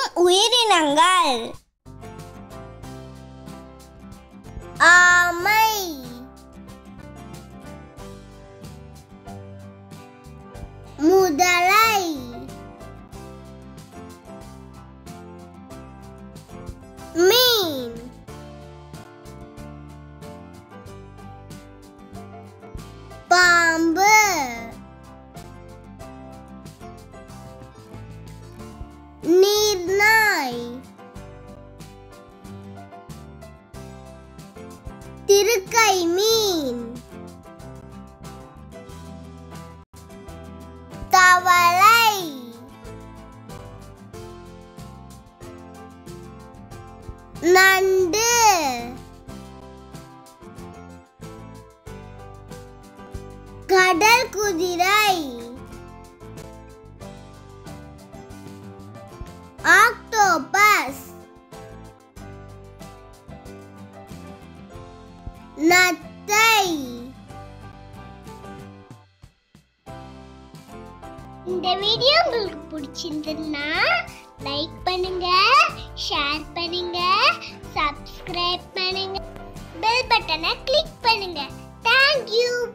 வாழும் உயிரினங்கள் ஆமை முதலை மீன் பாம்பு நீர்நாய் திருக்கை மீன் தவளை நண்டு கடல் குதிரை ஆக்டோபஸ் நத்தை இந்த வீடியோ உங்களுக்கு பிடிச்சிருந்ததுன்னா லைக் பண்ணுங்க ஷேர் பண்ணுங்க சப்ஸ்கிரைப் பண்ணுங்க பெல் பட்டனை கிளிக் பண்ணுங்க தேங்க்யூ